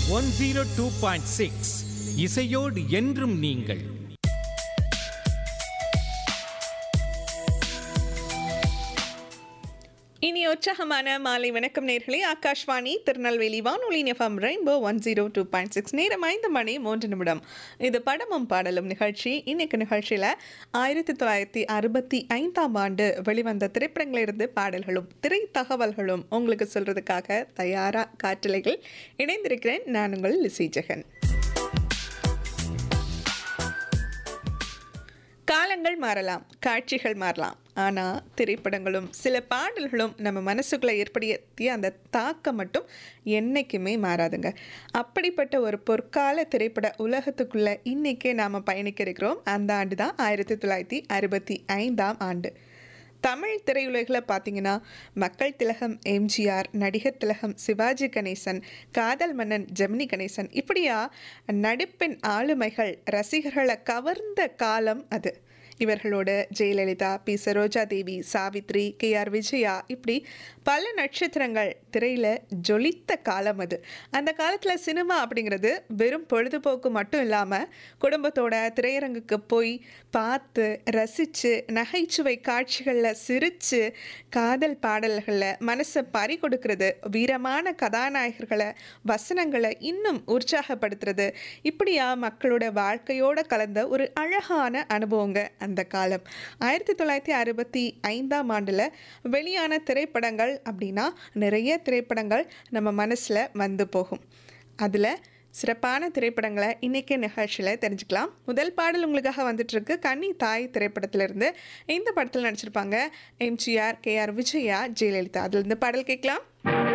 one zero two point six இசையோடு என்றும் நீங்கள் இனி உற்சாகமான மாலை வணக்கம் நேர்களே ஆகாஷ்வாணி திருநெல்வேலி வானொலி FM rainbow one zero two point six நேரம் ஐந்து மணி மூன்று நிமிடம் இது படமும் பாடலும் நிகழ்ச்சி இன்னைக்கு நிகழ்ச்சியில் ஆயிரத்தி தொள்ளாயிரத்தி அறுபத்தி ஐந்தாம் ஆண்டு வெளிவந்த திரைப்படங்களிலிருந்து பாடல்களும் திரை தகவல்களும் உங்களுக்கு சொல்றதுக்காக தயாரா காற்றலைகள் இணைந்திருக்கிறேன் நான் உங்கள் லிசி ஜெகன் காலங்கள் மாறலாம் காட்சிகள் மாறலாம் ஆனால் திரைப்படங்களும் சில பாடல்களும் நம்ம மனசுக்குள்ளே ஏற்படுத்திய அந்த தாக்கம் மட்டும் என்றைக்குமே மாறாதுங்க அப்படிப்பட்ட ஒரு பொற்கால திரைப்பட உலகத்துக்குள்ளே இன்றைக்கே நாம் பயணிக்க இருக்கிறோம் அந்த ஆண்டு தான் ஆயிரத்தி தொள்ளாயிரத்தி அறுபத்தி ஐந்தாம் ஆண்டு தமிழ் திரையுலகில் பார்த்தீங்கன்னா மக்கள் திலகம் எம்ஜிஆர் நடிகர் திலகம் சிவாஜி கணேசன் காதல் மன்னன் ஜெமினி கணேசன் இப்படியா நடிப்பின் ஆளுமைகள் ரசிகர்களை கவர்ந்த காலம் அது இவர்களோட Jayalalithaa B Saroja Devi Savitri K R Vijaya இப்படி பல நட்சத்திரங்கள் திரையில் ஜொலித்த காலம் அது அந்த காலத்தில் சினிமா அப்படிங்கிறது வெறும் பொழுதுபோக்கு மட்டும் இல்லாமல் குடும்பத்தோட திரையரங்குக்கு போய் பார்த்து ரசித்து நகைச்சுவை காட்சிகளில் சிரித்து காதல் பாடல்களில் மனசை பறி கொடுக்கறது வீரமான கதாநாயகர்களை வசனங்களை இன்னும் உற்சாகப்படுத்துறது இப்படியா மக்களோட வாழ்க்கையோட கலந்த ஒரு அழகான அனுபவங்க அந்த காலம் ஆயிரத்தி தொள்ளாயிரத்தி அறுபத்தி ஐந்தாம் ஆண்டில் வெளியான திரைப்படங்கள் அப்படின்னா நிறைய திரைப்படங்கள் நம்ம மனசில் வந்து போகும் அதில் சிறப்பான திரைப்படங்களை இன்றைக்கி நிகழ்ச்சியில் தெரிஞ்சுக்கலாம் முதல் பாடல் உங்களுக்காக வந்துட்டுருக்கு கன்னி தாய் திரைப்படத்திலிருந்து இந்த படத்தில் நடிச்சிருப்பாங்க எம்ஜிஆர் கே ஆர் விஜயா ஜெயலலிதா அதுலேருந்து பாடல் கேட்கலாம்